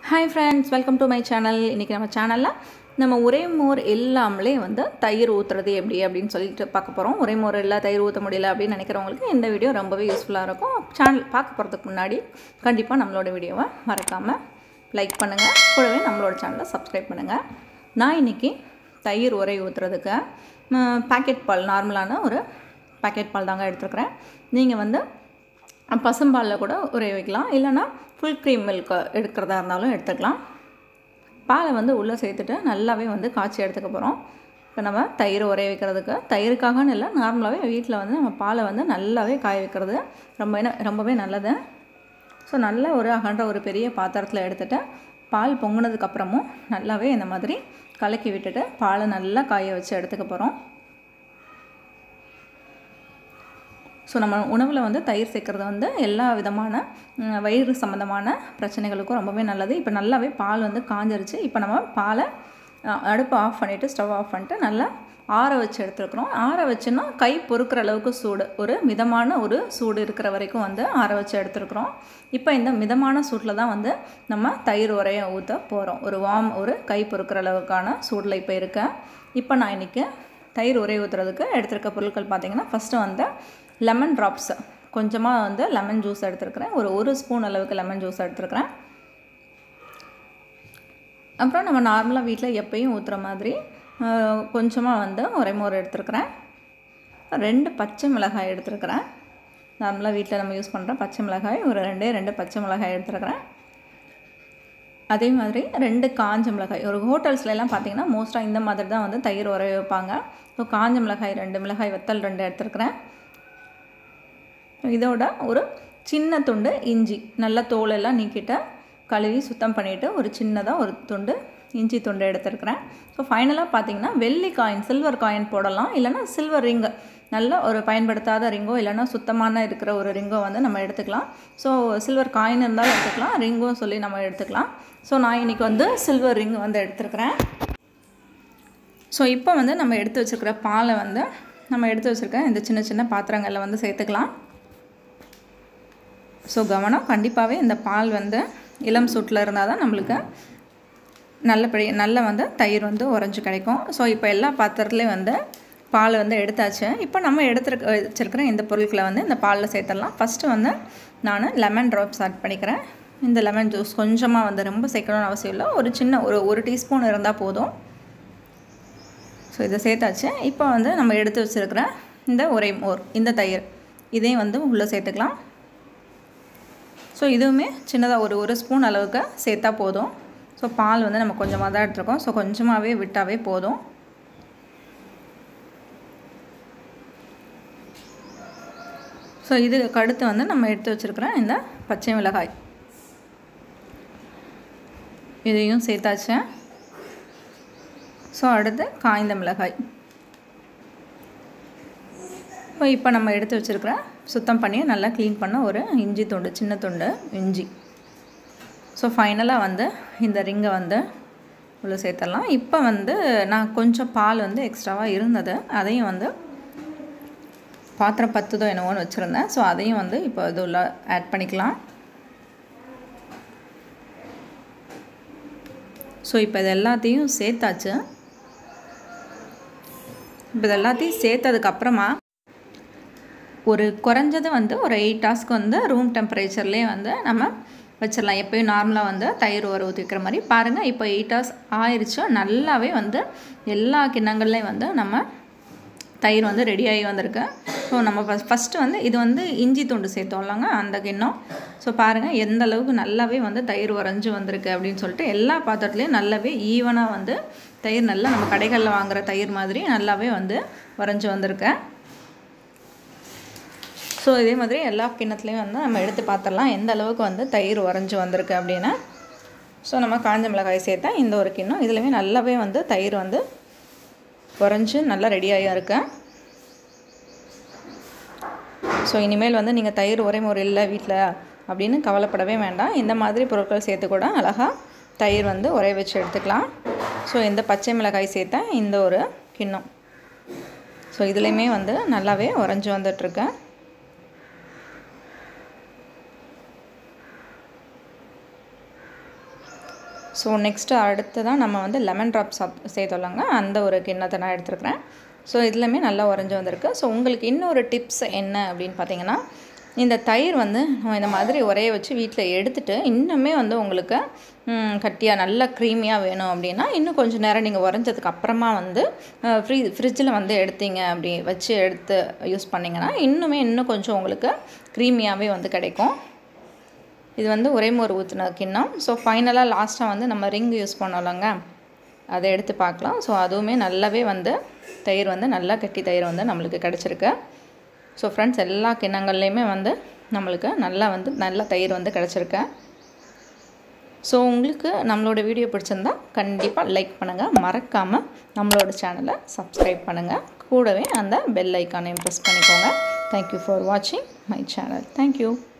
hi friends welcome to my channel இன்றைக்கி நம்ம சேனலில் நம்ம ஒரே மோர் இல்லாமலே வந்து தயிர் ஊற்றுறது எப்படி அப்படின்னு சொல்லிட்டு பார்க்க போகிறோம் ஒரே மோர் இல்லை தயிர் ஊற்ற முடியல அப்படின்னு நினைக்கிறவங்களுக்கு இந்த வீடியோ ரொம்பவே யூஸ்ஃபுல்லாக இருக்கும் சேனல் பார்க்க போகிறதுக்கு முன்னாடி கண்டிப்பாக நம்மளோட வீடியோவை மறக்காமல் லைக் பண்ணுங்கள் கூடவே நம்மளோட சேனலை சப்ஸ்கிரைப் பண்ணுங்கள் நான் இன்றைக்கி தயிர் உரை ஊற்றுறதுக்கு பாக்கெட் பால் நார்மலான ஒரு பாக்கெட் பால் தாங்க எடுத்துருக்குறேன் நீங்கள் வந்து பசும்பாலில் கூட உரைய வைக்கலாம் இல்லைன்னா ஃபுல் க்ரீம் மில்க் எடுக்கிறதா இருந்தாலும் எடுத்துக்கலாம் பாலை வந்து உள்ளே சேர்த்துட்டு நல்லாவே வந்து காய்ச்சி எடுத்துக்க போகிறோம் இப்போ நம்ம தயிர் உரைய வைக்கிறதுக்கு தயிருக்காகன்னு இல்லை நார்மலாகவே வீட்டில் வந்து நம்ம பாலை வந்து நல்லாவே காய வைக்கிறது ரொம்ப ரொம்பவே நல்லது ஸோ நல்ல ஒரு அகன்ற ஒரு பெரிய பாத்திரத்தில் எடுத்துகிட்டு பால் பொங்கினதுக்கப்புறமும் நல்லாவே இந்த மாதிரி கலக்கி விட்டுட்டு பாலை நல்லா காய வச்சு எடுத்துக்க போகிறோம் ஸோ நம்ம உணவில் வந்து தயிர் சேர்க்குறது வந்து எல்லா விதமான வயிறு சம்மந்தமான பிரச்சனைகளுக்கும் ரொம்பவே நல்லது இப்போ நல்லாவே பால் வந்து காஞ்சிருச்சு இப்போ நம்ம பாலை அடுப்பு ஆஃப் பண்ணிவிட்டு ஸ்டவ் ஆஃப் பண்ணிட்டு நல்லா ஆற வச்சு எடுத்துருக்குறோம் ஆற வச்சுன்னா கை பொறுக்கிற அளவுக்கு சூடு ஒரு மிதமான ஒரு சூடு இருக்கிற வரைக்கும் வந்து ஆற வச்சு எடுத்துருக்குறோம் இப்போ இந்த மிதமான சூட்டில் தான் வந்து நம்ம தயிர் உரையை ஊற்ற போகிறோம் ஒரு வாம் ஒரு கை பொறுக்கிற அளவுக்கான சூடில் இப்போ இருக்கேன் இப்போ நான் இன்றைக்கி தயிர் உரை ஊற்றுறதுக்கு எடுத்திருக்க பொருட்கள் பார்த்திங்கன்னா ஃபஸ்ட்டு வந்து லெமன் ட்ராப்ஸ் கொஞ்சமாக வந்து லெமன் ஜூஸ் எடுத்துருக்கிறேன் ஒரு ஒரு ஸ்பூன் அளவுக்கு லெமன் ஜூஸ் எடுத்துருக்கிறேன் அப்புறம் நம்ம நார்மலாக வீட்டில் எப்பயும் ஊற்றுற மாதிரி கொஞ்சமாக வந்து உரைமோர் எடுத்துருக்கிறேன் ரெண்டு பச்சை மிளகாய் எடுத்துருக்கிறேன் நார்மலாக வீட்டில் நம்ம யூஸ் பண்ணுற பச்சை மிளகாய் ஒரு ரெண்டே ரெண்டு பச்சை மிளகாய் எடுத்துருக்கிறேன் அதே மாதிரி ரெண்டு காஞ்ச மிளகாய் ஒரு ஹோட்டல்ஸ்லாம் பார்த்தீங்கன்னா மோஸ்ட்டாக இந்த மாதிரி தான் வந்து தயிர் உரைய வைப்பாங்க ஸோ காஞ்ச மிளகாய் ரெண்டு மிளகாய் வத்தல் ரெண்டு எடுத்துருக்கிறேன் இதோட ஒரு சின்ன துண்டு இஞ்சி நல்லா தோலெல்லாம் நீக்கிட்டு கழுவி சுத்தம் பண்ணிவிட்டு ஒரு சின்னதாக ஒரு துண்டு இஞ்சி துண்டு எடுத்துருக்கிறேன் ஸோ ஃபைனலாக பார்த்தீங்கன்னா வெள்ளி காயின் சில்வர் காயின் போடலாம் இல்லைனா சில்வர் ரிங்கு நல்ல ஒரு பயன்படுத்தாத ரிங்கோ இல்லைனா சுத்தமான இருக்கிற ஒரு ரிங்கோ வந்து நம்ம எடுத்துக்கலாம் ஸோ சில்வர் காயின் இருந்தாலும் எடுத்துக்கலாம் ரிங்கும் சொல்லி நம்ம எடுத்துக்கலாம் ஸோ நான் இன்றைக்கி வந்து சில்வர் ரிங் வந்து எடுத்துருக்கிறேன் ஸோ இப்போ வந்து நம்ம எடுத்து வச்சுருக்கிற பாலை வந்து நம்ம எடுத்து வச்சுருக்க இந்த சின்ன சின்ன பாத்திரங்களில் வந்து சேர்த்துக்கலாம் ஸோ கவனம் கண்டிப்பாகவே இந்த பால் வந்து இளம் சூட்டில் இருந்தால் தான் நம்மளுக்கு நல்லபடி நல்ல வந்து தயிர் வந்து உறைஞ்சி கிடைக்கும் ஸோ இப்போ எல்லா பாத்திரத்துலேயும் வந்து பால் வந்து எடுத்தாச்சு இப்போ நம்ம எடுத்துருக்க வச்சுருக்கிற இந்த பொருட்களை வந்து இந்த பாலில் சேர்த்துடலாம் ஃபஸ்ட்டு வந்து நான் லெமன் ட்ராப்ஸ் ஆட் பண்ணிக்கிறேன் இந்த லெமன் ஜூஸ் கொஞ்சமாக வந்து ரொம்ப சேர்க்கணும்னு அவசியம் இல்லை ஒரு சின்ன ஒரு ஒரு டீஸ்பூன் இருந்தால் போதும் ஸோ இதை சேர்த்தாச்சு இப்போ வந்து நம்ம எடுத்து வச்சுருக்கிற இந்த ஒரே மோர் இந்த தயிர் இதையும் வந்து உள்ளே சேர்த்துக்கலாம் ஸோ இதுவுமே சின்னதாக ஒரு ஒரு ஸ்பூன் அளவுக்கு சேர்த்தா போதும் ஸோ பால் வந்து நம்ம கொஞ்சமாக தான் எடுத்துருக்கோம் ஸோ கொஞ்சமாகவே விட்டாவே போதும் ஸோ இதுக்கு அடுத்து வந்து நம்ம எடுத்து வச்சுருக்கிற இந்த பச்சை மிளகாய் இதையும் சேர்த்தாச்சு ஸோ அடுத்து காய்ந்த மிளகாய் இப்போ இப்போ நம்ம எடுத்து வச்சுருக்கிற சுத்தம் பண்ணி நல்லா க்ளீன் பண்ண ஒரு இஞ்சி துண்டு சின்ன துண்டு இஞ்சி ஸோ ஃபைனலாக வந்து இந்த ரிங்கை வந்து உள்ள சேர்த்துடலாம் இப்போ வந்து நான் கொஞ்சம் பால் வந்து எக்ஸ்ட்ராவாக இருந்தது அதையும் வந்து பாத்திரம் பத்துதோ என்னவோன்னு வச்சுருந்தேன் ஸோ அதையும் வந்து இப்போ இது உள்ள ஆட் பண்ணிக்கலாம் ஸோ இப்போ இது எல்லாத்தையும் சேர்த்தாச்சு இப்போ இது எல்லாத்தையும் சேர்த்ததுக்கப்புறமா ஒரு குறைஞ்சது வந்து ஒரு எயிட் ஹார்ஸ்க்கு வந்து ரூம் டெம்பரேச்சர்லேயே வந்து நம்ம வச்சிடலாம் எப்போயும் நார்மலாக வந்து தயிர் உர ஊற்றிக்கிற மாதிரி பாருங்கள் இப்போ எயிட் ஹவர்ஸ் ஆயிடுச்சு நல்லாவே வந்து எல்லா கிண்ணங்கள்லேயும் வந்து நம்ம தயிர் வந்து ரெடியாகி வந்திருக்கு ஸோ நம்ம ஃபஸ்ட் ஃபஸ்ட்டு வந்து இது வந்து இஞ்சி துண்டு சேர்த்தோம்லாங்க அந்த கிண்ணம் ஸோ பாருங்கள் எந்த அளவுக்கு நல்லாவே வந்து தயிர் உறைஞ்சி வந்திருக்கு அப்படின்னு சொல்லிட்டு எல்லா பாத்திரத்துலேயும் நல்லாவே ஈவனாக வந்து தயிர் நல்லா நம்ம கடைகளில் வாங்குகிற தயிர் மாதிரி நல்லாவே வந்து உறைஞ்சி வந்திருக்கு ஸோ இதே மாதிரி எல்லா கிண்ணத்துலேயும் வந்து நம்ம எடுத்து பார்த்துடலாம் எந்த அளவுக்கு வந்து தயிர் உறைஞ்சி வந்திருக்கு அப்படின்னு ஸோ நம்ம காஞ்ச மிளகாய் சேர்த்தா இந்த ஒரு கிண்ணம் இதுலேயுமே நல்லாவே வந்து தயிர் வந்து உறைஞ்சி நல்லா ரெடியாகியாக இருக்கு ஸோ இனிமேல் வந்து நீங்கள் தயிர் உரை முறை இல்லை வீட்டில் அப்படின்னு கவலைப்படவே வேண்டாம் இந்த மாதிரி பொருட்கள் சேர்த்து கூட அழகாக தயிர் வந்து உரைய வச்சு எடுத்துக்கலாம் ஸோ இந்த பச்சை மிளகாய் சேர்த்தா இந்த ஒரு கிண்ணம் ஸோ இதுலேயுமே வந்து நல்லாவே உறைஞ்சி வந்துட்டுருக்கேன் ஸோ நெக்ஸ்ட்டு அடுத்து தான் நம்ம வந்து லெமன் ட்ராப் சாப் சேர்த்தோம்லங்க அந்த ஒரு கிண்ணத்தை நான் எடுத்துருக்கிறேன் ஸோ இதுலையுமே நல்லா உறைஞ்சி வந்திருக்கு ஸோ உங்களுக்கு இன்னொரு டிப்ஸ் என்ன அப்படின்னு பார்த்தீங்கன்னா இந்த தயிர் வந்து நம்ம இந்த மாதிரி உரைய வச்சு வீட்டில் எடுத்துகிட்டு இன்னுமே வந்து உங்களுக்கு கட்டியாக நல்லா க்ரீமியாக வேணும் அப்படின்னா இன்னும் கொஞ்சம் நேரம் நீங்கள் உறைஞ்சதுக்கு அப்புறமா வந்து ஃப்ரீ ஃப்ரிட்ஜில் வந்து எடுத்தீங்க அப்படி வச்சு எடுத்து யூஸ் பண்ணிங்கன்னா இன்னுமே இன்னும் கொஞ்சம் உங்களுக்கு க்ரீமியாகவே வந்து கிடைக்கும் இது வந்து ஒரே மோர் ஊற்றின கிண்ணம் ஸோ ஃபைனலாக லாஸ்ட்டாக வந்து நம்ம ரிங் யூஸ் பண்ணோம்லங்க அதை எடுத்து பார்க்கலாம் ஸோ அதுவுமே நல்லாவே வந்து தயிர் வந்து நல்லா கட்டி தயிர் வந்து நம்மளுக்கு கிடச்சிருக்கு ஸோ ஃப்ரெண்ட்ஸ் எல்லா கிண்ணங்கள்லேயுமே வந்து நம்மளுக்கு நல்லா வந்து நல்ல தயிர் வந்து கிடச்சிருக்கு ஸோ உங்களுக்கு நம்மளோட வீடியோ பிடிச்சிருந்தா கண்டிப்பாக லைக் பண்ணுங்கள் மறக்காமல் நம்மளோட சேனலை சப்ஸ்கிரைப் பண்ணுங்கள் கூடவே அந்த பெல் ஐக்கானையும் ப்ரெஸ் பண்ணிக்கோங்க தேங்க்யூ ஃபார் வாட்சிங் மை சேனல் தேங்க்யூ